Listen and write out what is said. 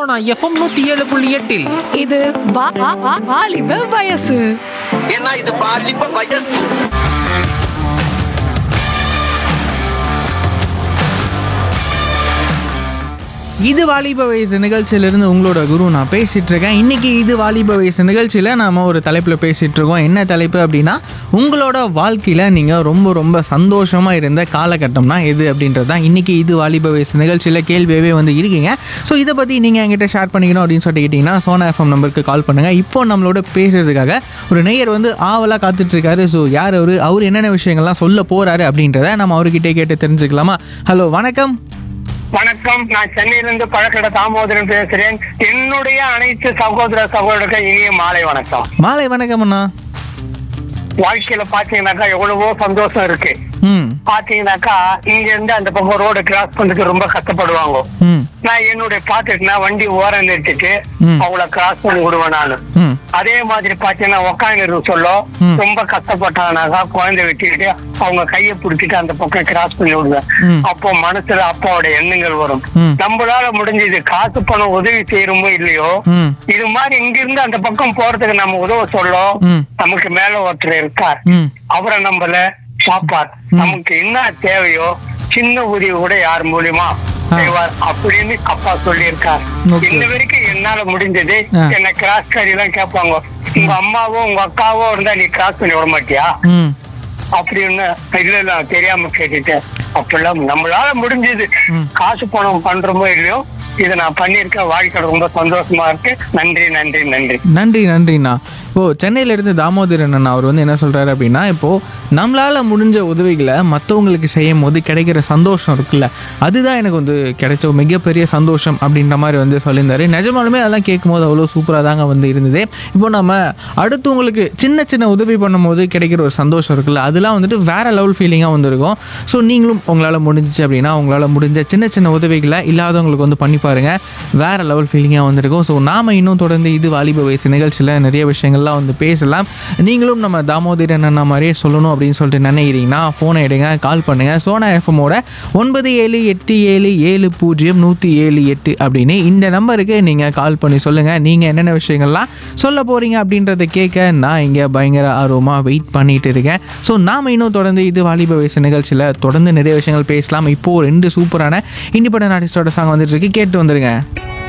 Sona FM நூத்தி ஏழு புள்ளி எட்டில் இது வா- வா- வா- வாலிப வயசு ஏன்னா இது பாலிப்ப வயசு இது வாலிப வயசு நிகழ்ச்சியிலிருந்து உங்களோட குரு நான் பேசிட்டு இருக்கேன் இன்னைக்கு இது வாலிப வயசு நிகழ்ச்சியில் நாம ஒரு தலைப்பில் பேசிட்டு இருக்கோம் என்ன தலைப்பு அப்படின்னா உங்களோட வாழ்க்கையில் நீங்கள் ரொம்ப ரொம்ப சந்தோஷமா இருந்த காலகட்டம்னா எது அப்படின்றது தான் இன்னைக்கு இது வாலிப வயசு நிகழ்ச்சியில் கேள்வியாகவே வந்து இருக்கீங்க ஸோ இதை பற்றி நீங்கள் என்கிட்ட ஷேர் பண்ணிக்கணும் அப்படின்னு சொல்லிட்டு கேட்டிங்கன்னா சோனா எஃப்எம் நம்பருக்கு கால் பண்ணுங்க இப்போ நம்மளோட பேசுறதுக்காக ஒரு நேயர் வந்து ஆவலாக காத்துட்டு இருக்காரு ஸோ யார் அவர் அவர் என்னென்ன விஷயங்கள்லாம் சொல்ல போறாரு அப்படின்றத நம்ம அவர்கிட்ட கேட்டு தெரிஞ்சுக்கலாமா ஹலோ வணக்கம் வணக்கம் நான் சென்னையிலிருந்து பழக்கடை தாமோதரன் பேசுறேன் என்னுடைய அனைத்து சகோதர சகோதரர்கள் இனிய மாலை வணக்கம் மாலை வணக்கம் அண்ணா வாழ்க்கையில பாத்தீங்கன்னாக்கா எவ்வளவோ சந்தோஷம் இருக்கு ம் பாத்தீங்கன்னாக்கா இங்க இருந்து அந்த பக்கம் ரோடு கிராஸ் பண்றதுக்கு ரொம்ப கஷ்டப்படுவாங்க ம் நான் என்னுடைய பாத்துட்டுனா வண்டி ஓரம் நிறுத்திட்டு ம். அவங்கள கிராஸ் பண்ணி விடுவேன் நானு ம் அதே மாதிரி பாத்தீங்கன்னா உக்காந்து சொல்ல ம். ரொம்ப கஷ்டப்பட்டானாக்கா குழந்தை வச்சுக்கிட்டு அவங்க கையை பிடிச்சிட்டு அந்த பக்கம் கிராஸ் பண்ணி விடுவேன் ம். அப்போ மனசுல அப்பாவோட எண்ணங்கள் வரும் ம். நம்மளால முடிஞ்சது காசு பணம் உதவி செய்யறோமோ இல்லையோ ம் இது மாதிரி இங்க இருந்து அந்த பக்கம் போறதுக்கு நம்ம உதவ சொல்ல ம். நமக்கு மேல ஒருத்தர் இருக்கார் ம் அவரை நம்மள பாப்பார் நமக்கு என்ன தேவையோ சின்ன உதவி கூட யார் மூலியமா ஆ. செய்வார் அப்படின்னு அப்பா சொல்லியிருக்கார் Okay. இன்ன வரைக்கும் என்னால முடிஞ்சது ஆ. என்ன கிராஸ் காரி எல்லாம் கேட்பாங்க உங்க அம்மாவோ உங்க அக்காவோ இருந்தா நீ கிராஸ் பண்ணி விட மாட்டியா ம் அப்படின்னு இல்ல இல்ல தெரியாம கேட்டுட்டேன் அப்படிலாம் நம்மளால முடிஞ்சது ம். காசு பணம் பண்றோமோ இல்லையோ இதை நான் பண்ணியிருக்கேன் வாழ்க்கை ரொம்ப சந்தோஷமா இருக்கு நன்றி நன்றி நன்றி நன்றி நன்றிண்ணா இப்போ சென்னையில இருந்து தாமோதரன் அண்ணா அவர் வந்து என்ன சொல்றாரு அப்படின்னா இப்போ நம்மளால முடிஞ்ச உதவிகளை மற்றவங்களுக்கு செய்யும் போது கிடைக்கிற சந்தோஷம் இருக்குல்ல அதுதான் எனக்கு வந்து கிடைச்ச ஒரு மிகப்பெரிய சந்தோஷம் அப்படின்ற மாதிரி வந்து சொல்லியிருந்தாரு நிஜமாலுமே அதெல்லாம் கேட்கும்போது அவ்வளோ சூப்பராக தாங்க வந்து இருந்தது இப்போ நம்ம அடுத்தவங்களுக்கு சின்ன சின்ன உதவி பண்ணும்போது கிடைக்கிற ஒரு சந்தோஷம் இருக்குல்ல அதெல்லாம் வந்துட்டு வேற லெவல் ஃபீலிங்காக வந்திருக்கும் ஸோ நீங்களும் உங்களால் முடிஞ்சிச்சு அப்படின்னா உங்களால் முடிஞ்ச சின்ன சின்ன உதவிகளை இல்லாதவங்களுக்கு வந்து பண்ணி பாருங்க வேற லெவல் ஃபீலிங்காக வந்திருக்கும் ஸோ நாம இன்னும் தொடர்ந்து இது வாலிப வயசு நிகழ்ச்சியில் நிறைய விஷயங்கள்லாம் வந்து பேசலாம் நீங்களும் நம்ம தாமோதரன் அண்ணா மாதிரியே சொல்லணும் அப்படின்னு சொல்லிட்டு நினைக்கிறீங்கன்னா ஃபோனை எடுங்க கால் பண்ணுங்க சோனா எஃப்எம்மோட ஒன்பது ஏழு எட்டு ஏழு ஏழு பூஜ்ஜியம் நூற்றி ஏழு எட்டு அப்படின்னு இந்த நம்பருக்கு நீங்கள் கால் பண்ணி சொல்லுங்கள் நீங்கள் என்னென்ன விஷயங்கள்லாம் சொல்ல போகிறீங்க அப்படின்றத கேட்க நான் இங்கே பயங்கர ஆர்வமாக வெயிட் பண்ணிட்டு இருக்கேன் ஸோ நாம் இன்னும் தொடர்ந்து இது வாலிப வயசு நிகழ்ச்சியில் தொடர்ந்து நிறைய விஷயங்கள் பேசலாம் இப்போது ரெண்டு சூப்பரான இண்டிபெண்டன்ட் ஆர்டிஸ்டோட சாங் வந்துட்டு இருக்கு கேட்டு வந்துருங்க